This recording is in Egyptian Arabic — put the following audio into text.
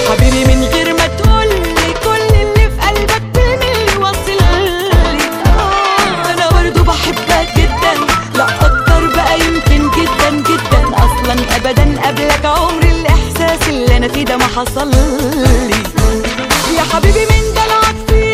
حبيبي من غير ما تقولي كل اللي في قلبك بالملي واصلي آه، انا برضه بحبك جدا لا اكتر بقى يمكن جدا جدا اصلا ابدا قبلك عمري الاحساس اللي انا فيه ده ما حصل لي يا حبيبي من دلعك فيه